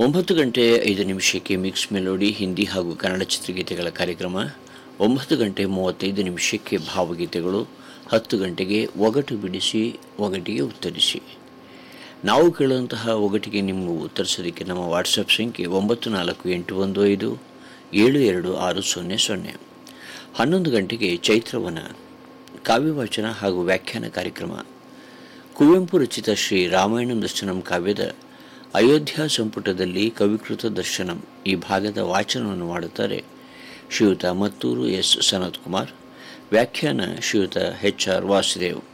ಒಂಬತ್ತು ಗಂಟೆ ಐದು ನಿಮಿಷಕ್ಕೆ ಮಿಕ್ಸ್ ಮೆಲೋಡಿ ಹಿಂದಿ ಹಾಗೂ ಕನ್ನಡ ಚಿತ್ರಗೀತೆಗಳ ಕಾರ್ಯಕ್ರಮ ಒಂಬತ್ತು ಗಂಟೆ ಮೂವತ್ತೈದು ನಿಮಿಷಕ್ಕೆ ಭಾವಗೀತೆಗಳು ಹತ್ತು ಗಂಟೆಗೆ ಒಗಟು ಬಿಡಿಸಿ ಒಗಟಿಗೆ ಉತ್ತರಿಸಿ ನಾವು ಕೇಳುವಂತಹ ಒಗಟಿಗೆ ನಿಮಗೆ ಉತ್ತರಿಸೋದಕ್ಕೆ ನಮ್ಮ ವಾಟ್ಸಪ್ ಸಂಖ್ಯೆ ಒಂಬತ್ತು ನಾಲ್ಕು ಎಂಟು ಒಂದು ಐದು ಏಳು ಎರಡು ಆರು ಸೊನ್ನೆ ಸೊನ್ನೆ ಹನ್ನೊಂದು ಗಂಟೆಗೆ ಚೈತ್ರವನ ಕಾವ್ಯವಾಚನ ಹಾಗೂ ವ್ಯಾಖ್ಯಾನ ಕಾರ್ಯಕ್ರಮ ಕುವೆಂಪು ರಚಿತ ಶ್ರೀ ರಾಮಾಯಣಂ ದರ್ಶನಂ ಕಾವ್ಯದ ಅಯೋಧ್ಯ ಸಂಪುಟದಲ್ಲಿ ಕವಿಕೃತ ದರ್ಶನಂ ಈ ಭಾಗದ ವಾಚನವನ್ನು ಮಾಡುತ್ತಾರೆ ಶ್ರೀಯುತ ಮತ್ತೂರು ಎಸ್ ಸನತ್ ಕುಮಾರ್ ವ್ಯಾಖ್ಯಾನ ಶ್ರೀಯುತ ಎಚ್ ಆರ್ ವಾಸುದೇವ್